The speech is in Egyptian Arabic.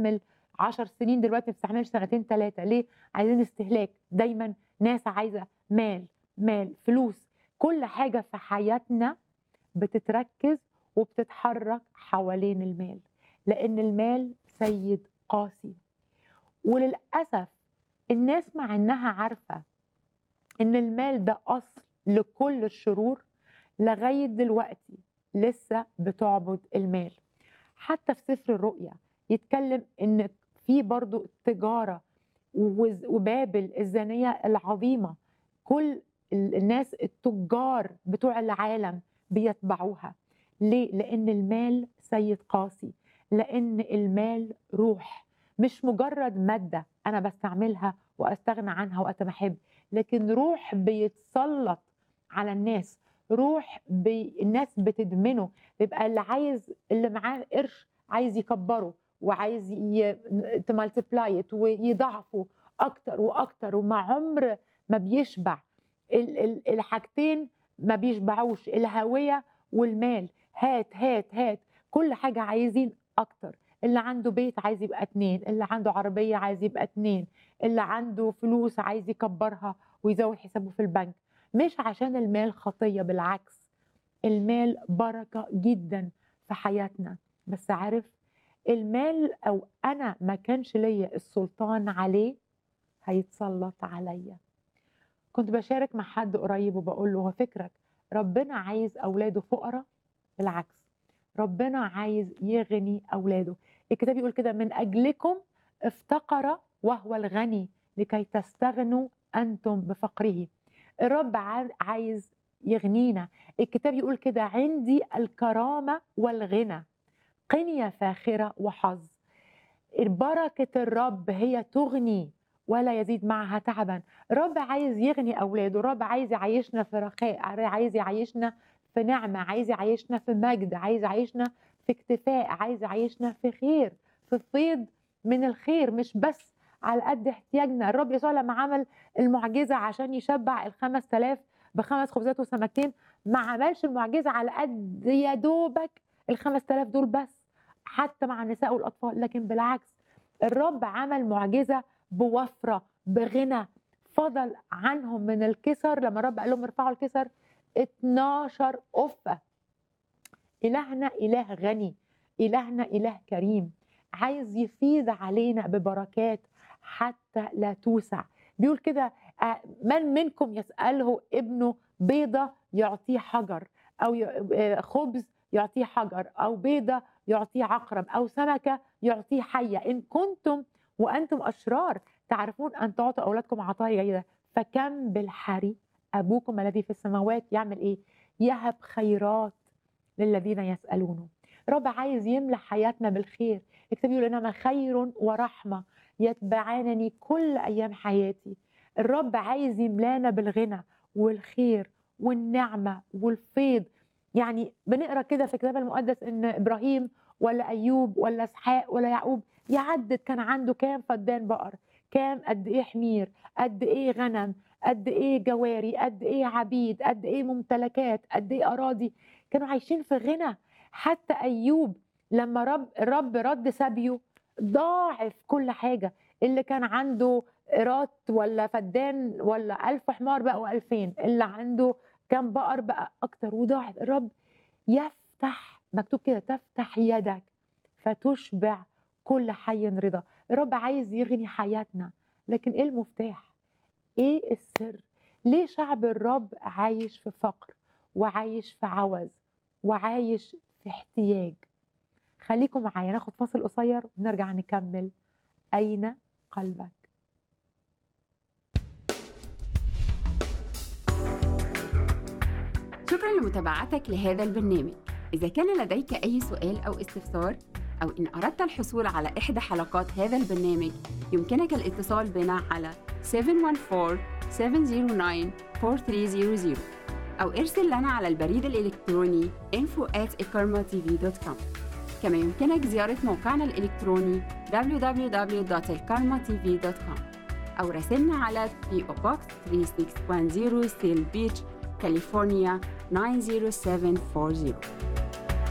بتستحمل 10 سنين دلوقتي ما بتستحملش سنتين ثلاثه ليه عايزين استهلاك دايما ناس عايزه مال مال فلوس كل حاجه في حياتنا بتتركز وبتتحرك حوالين المال لان المال سيد قاسي وللاسف الناس مع انها عارفه ان المال ده اصل لكل الشرور لغايه دلوقتي لسه بتعبد المال حتى في سفر الرؤيا يتكلم ان في برضو تجاره وز- وبابل الزانيه العظيمه كل ال- الناس التجار بتوع العالم بيتبعوها ليه لان المال سيد قاسي لان المال روح مش مجرد ماده انا بستعملها واستغنى عنها وقت ما احب لكن روح بيتسلط على الناس روح بي الناس بتدمنه بيبقى اللي عايز اللي معاه قرش عايز يكبره وعايز تمالتيبلاي ويضعفه اكتر واكتر ومع عمر ما بيشبع ال- ال- الحاجتين ما بيشبعوش الهويه والمال هات هات هات كل حاجه عايزين اكتر اللي عنده بيت عايز يبقى اتنين اللي عنده عربيه عايز يبقى اتنين اللي عنده فلوس عايز يكبرها ويزود حسابه في البنك مش عشان المال خطيه بالعكس المال بركه جدا في حياتنا بس عارف المال او انا ما كانش ليا السلطان عليه هيتسلط عليا كنت بشارك مع حد قريب وبقول له هو فكرك ربنا عايز اولاده فقراء بالعكس ربنا عايز يغني اولاده الكتاب يقول كده من اجلكم افتقر وهو الغني لكي تستغنوا انتم بفقره الرب عا- عايز يغنينا الكتاب يقول كده عندي الكرامه والغنى قنية فاخرة وحظ بركة الرب هي تغني ولا يزيد معها تعبا الرب عايز يغني أولاده الرب عايز يعيشنا في رخاء عايز يعيشنا في نعمة عايز يعيشنا في مجد عايز يعيشنا في اكتفاء عايز يعيشنا في خير في فيض من الخير مش بس على قد احتياجنا الرب يسوع لما عمل المعجزة عشان يشبع الخمس تلاف بخمس خبزات وسمكتين ما عملش المعجزة على قد يا دوبك الخمس تلاف دول بس حتى مع النساء والأطفال لكن بالعكس الرب عمل معجزة بوفرة بغنى فضل عنهم من الكسر لما الرب قال لهم ارفعوا الكسر 12 قفة إلهنا إله غني إلهنا إله كريم عايز يفيض علينا ببركات حتى لا توسع بيقول كده آه، من منكم يسأله ابنه بيضة يعطيه حجر أو ي- آه، خبز يعطيه حجر أو بيضة يعطيه عقرب أو سمكة يعطيه حية إن كنتم وأنتم أشرار تعرفون أن تعطوا أولادكم عطايا جيدة فكم بالحري أبوكم الذي في السماوات يعمل إيه يهب خيرات للذين يسألونه رب عايز يملى حياتنا بالخير الكتاب يقول إنما خير ورحمة يتبعانني كل أيام حياتي الرب عايز يملانا بالغنى والخير والنعمة والفيض يعني بنقرا كده في الكتاب المقدس ان ابراهيم ولا ايوب ولا اسحاق ولا يعقوب يعدد كان عنده كام فدان بقر كام قد ايه حمير قد ايه غنم قد ايه جواري قد ايه عبيد قد ايه ممتلكات قد ايه اراضي كانوا عايشين في غنى حتى ايوب لما رب الرب رد سبيه ضاعف كل حاجه اللي كان عنده قيراط ولا فدان ولا ألف حمار بقوا ألفين اللي عنده كام بقر بقى أكتر وضاعف الرب يفتح مكتوب كده تفتح يدك فتشبع كل حي رضا الرب عايز يغني حياتنا لكن ايه المفتاح ايه السر ليه شعب الرب عايش في فقر وعايش في عوز وعايش في احتياج خليكم معايا ناخد فاصل قصير ونرجع نكمل اين قلبك شكرا لمتابعتك لهذا البرنامج إذا كان لديك أي سؤال أو استفسار أو إن أردت الحصول على إحدى حلقات هذا البرنامج يمكنك الاتصال بنا على 714-709-4300 أو ارسل لنا على البريد الإلكتروني info at كما يمكنك زيارة موقعنا الإلكتروني www.elkarmatv.com أو راسلنا على PO Box 3610 Steel Beach كاليفورنيا 90740